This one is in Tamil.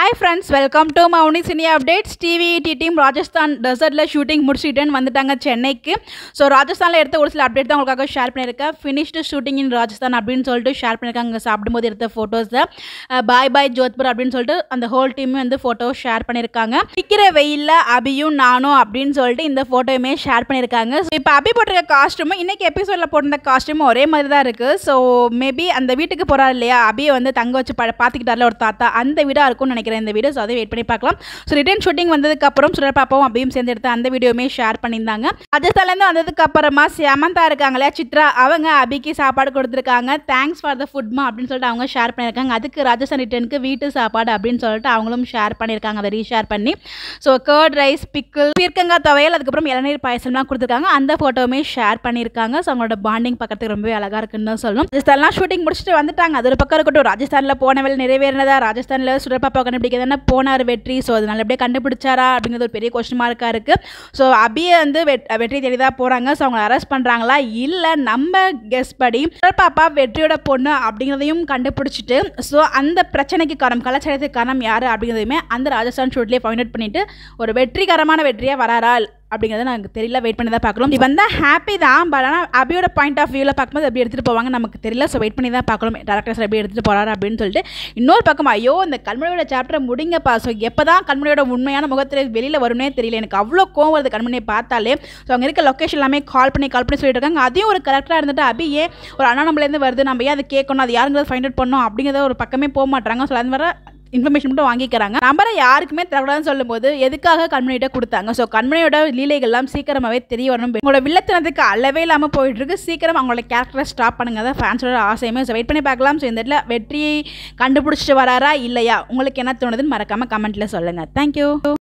hi friends welcome to Mouni cine updates டிவிஇடி டீம் ராஜஸ்தான் டெசர்ட்டில் ஷூட்டிங் முடிச்சுட்டுன்னு வந்துட்டாங்க சென்னைக்கு ஸோ ராஜஸ்தானில் எடுத்த ஒரு சில அப்டேட் தான் உங்களுக்காக ஷேர் பண்ணியிருக்கேன் ஃபினிஷ்டு ஷூட்டிங் இன் ராஜஸ்தான் அப்படின்னு சொல்லிட்டு ஷேர் பண்ணியிருக்காங்க அங்கே சாப்பிடும்போது எடுத்த ஃபோட்டோஸை பாய் பாய் ஜோத்பூர் அப்படின்னு சொல்லிட்டு அந்த ஹோல் டீமே வந்து ஃபோட்டோ ஷேர் பண்ணியிருக்காங்க பிக்கிற வெயிலில் அபியும் நானும் அப்படின்னு சொல்லிட்டு இந்த ஃபோட்டோயுமே ஷேர் பண்ணியிருக்காங்க ஸோ இப்போ அபி போட்டிருக்க காஸ்ட்யூமும் இன்னைக்கு எபிசோடில் போட்டிருந்த காஸ்ட்யூமும் ஒரே மாதிரி தான் இருக்குது ஸோ மேபி அந்த வீட்டுக்கு போகிறாரு இல்லையா அபியை வந்து தங்க வச்சு ப பார்த்துக்கிட்டார்ல ஒரு தாத்தா அந்த வீடாக இருக்கும்னு நினைக்கிறேன் இந்த வீடியோ ஸோ அதை வெயிட் பண்ணி பார்க்கலாம் ஸோ ரிட்டன் ஷூட்டிங் வந்ததுக்கப்புறம் சுடர் பாப்பாவும் அபியும் சேர்ந்து எடுத்த அந்த வீடியோமே ஷேர் பண்ணியிருந்தாங்க ராஜஸ்தான்லேருந்து வந்ததுக்கு அப்புறமா சியமந்தா இருக்காங்க இல்லையா சித்ரா அவங்க அபிக்கு சாப்பாடு கொடுத்துருக்காங்க தேங்க்ஸ் ஃபார் த ஃபுட்மா அப்படின்னு சொல்லிட்டு அவங்க ஷேர் பண்ணியிருக்காங்க அதுக்கு ராஜஸ்தான் ரிட்டனுக்கு வீட்டு சாப்பாடு அப்படின்னு சொல்லிட்டு அவங்களும் ஷேர் பண்ணியிருக்காங்க அதை ரீஷேர் பண்ணி ஸோ கர்ட் ரைஸ் பிக்கிள் பீர்க்கங்காய் துவையல் அதுக்கப்புறம் இளநீர் பாயசம்லாம் கொடுத்துருக்காங்க அந்த ஃபோட்டோவுமே ஷேர் பண்ணியிருக்காங்க ஸோ அவங்களோட பாண்டிங் பார்க்கறதுக்கு ரொம்பவே அழகாக இருக்குன்னு தான் சொல்லணும் ராஜஸ்தான்லாம் ஷூட்டிங் முடிச்சுட்டு வந்துட்டாங்க அது ஒரு பக்கம் இருக்கட்டும் ராஜஸ்தானில் போன வேலை நிறைவேறினதா ராஜஸ்தானில் சுடப்பாப்பா கண்டுபிடிக்கிறதுனா போனார் வெற்றி ஸோ அது நல்லபடியாக கண்டுபிடிச்சாரா அப்படிங்கிறது ஒரு பெரிய கொஸ்டின் மார்க்காக இருக்குது ஸோ அபியை வந்து வெட் வெற்றி தேடி தான் போகிறாங்க ஸோ அவங்களை அரெஸ்ட் பண்ணுறாங்களா இல்லை நம்ம கெஸ் படி சுடப்பாப்பா வெற்றியோட பொண்ணு அப்படிங்கிறதையும் கண்டுபிடிச்சிட்டு ஸோ அந்த பிரச்சனைக்கு காரணம் கலாச்சாரத்துக்கு காரணம் யார் அப்படிங்கிறதையுமே அந்த ராஜஸ்தான் ஷூட்லேயே ஃபைண்ட் அவுட் பண்ணிட்டு ஒரு வெற்றிகரமான வெற்றியாக வராரா அப்படிங்கிறத எனக்கு தெரியல வெயிட் பண்ணி தான் பார்க்கலாம் இது வந்து ஹாப்பி தான் பட் ஆனால் அபியோட பாயிண்ட் ஆஃப் வியூவில் பார்க்கும்போது எப்படி எடுத்துகிட்டு போவாங்க நமக்கு தெரியல ஸோ வெயிட் பண்ணி தான் பார்க்கலாம் டேரக்டர்ஸ் எப்படி எடுத்துகிட்டு போகிறாரு அப்படின்னு சொல்லிட்டு இன்னொரு பக்கம் ஐயோ இந்த கண்மணியோட சாப்டரை முடிங்கப்பா ஸோ எப்போ தான் கண்மணியோட உண்மையான முகத்தில் வெளியில் வரும்னே தெரியல எனக்கு அவ்வளோ கோவம் வருது கண்மணியை பார்த்தாலே ஸோ அங்கே இருக்க லொக்கேஷன் எல்லாமே கால் பண்ணி கால் பண்ணி சொல்லிட்டு இருக்காங்க அதையும் ஒரு கரெக்டாக இருந்துட்டு அபி ஏன் ஒரு அண்ணாநம்பலேருந்து வருது நம்ம ஏன் அதை கேட்கணும் அது யாருங்கிறத ஃபைண்ட் அவுட் பண்ணணும் அப்படிங்கிறத ஒரு பக்கமே போக மாட்டாங்க ஸோ அது வர இன்ஃபர்மேஷன் மட்டும் வாங்கிக்கிறாங்க நம்பரை யாருக்குமே தரக்கூடாதுன்னு சொல்லும்போது எதுக்காக கண்மணிகிட்ட கொடுத்தாங்க ஸோ கண்மணியோட லீலைகள்லாம் சீக்கிரமாகவே தெரிய வரணும் உங்களோட வில்லத்தனத்துக்கு அளவே இல்லாமல் போயிட்டு இருக்கு சீக்கிரம் அவங்களோட கேரக்டரை ஸ்டாப் பண்ணுங்க தான் ஃபேன்ஸோட ஆசையுமே ஸோ வெயிட் பண்ணி பார்க்கலாம் ஸோ இந்த இடத்துல வெற்றியை கண்டுபிடிச்சிட்டு வராரா இல்லையா உங்களுக்கு என்ன தோணுதுன்னு மறக்காமல் கமெண்ட்டில் சொல்லுங்கள் தேங்க்யூ